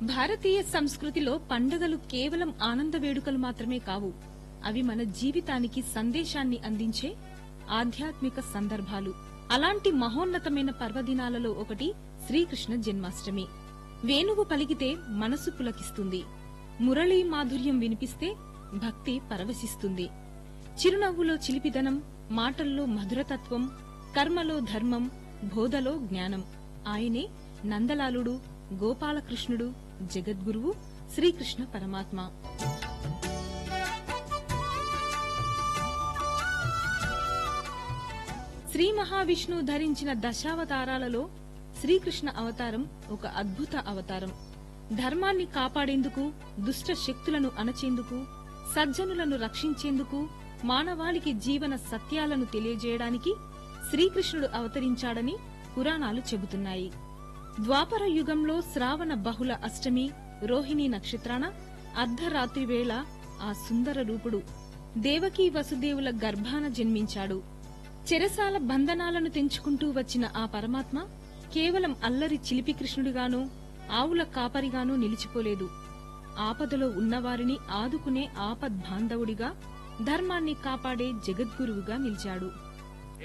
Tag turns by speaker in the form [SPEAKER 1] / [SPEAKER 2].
[SPEAKER 1] భారతీయ సంస్కృతిలో పండుగలు కేవలం ఆనంద వేడుకలు మాత్రమే కావు అవి మన జీవితానికి సందేశాన్ని అందించే ఆధ్యాత్మిక సందర్భాలు అలాంటి మహోన్నతమైన పర్వదినాలలో ఒకటి శ్రీకృష్ణ జన్మాష్టమి వేణువు పలికితే మనసు పులకిస్తుంది మురళీ మాధుర్యం వినిపిస్తే భక్తి పరవశిస్తుంది చిరునవ్వులో చిలిపిదనం మాటల్లో మధురతత్వం కర్మలో ధర్మం బోధలో జ్ఞానం ఆయనే నందలాలుడు గోపాలకృష్ణుడు జగద్గురువు శ్రీకృష్ణ పరమాత్మ శ్రీ మహావిష్ణువు ధరించిన దశావతారాలలో శ్రీకృష్ణ అవతారం ఒక అద్భుత అవతారం ధర్మాన్ని కాపాడేందుకు దుష్ట శక్తులను అణచేందుకు సజ్జనులను రక్షించేందుకు మానవాళికి జీవన సత్యాలను తెలియజేయడానికి శ్రీకృష్ణుడు అవతరించాడని పురాణాలు చెబుతున్నాయి ద్వాపర యుగంలో శ్రావణ బహుళ అష్టమి రోహిణీ నక్షత్రాన అర్ధరాత్రి వేళ ఆ సుందర రూపుడు దేవకీ వసుదేవుల గర్భాన జన్మించాడు చెరసాల బంధనాలను తెంచుకుంటూ వచ్చిన ఆ పరమాత్మ కేవలం అల్లరి చిలిపి కృష్ణుడిగానూ ఆవుల కాపరిగానూ నిలిచిపోలేదు ఆపదలో ఉన్నవారిని ఆదుకునే ఆపద్బాంధవుడిగా ధర్మాన్ని కాపాడే జగద్గురువుగా నిలిచాడు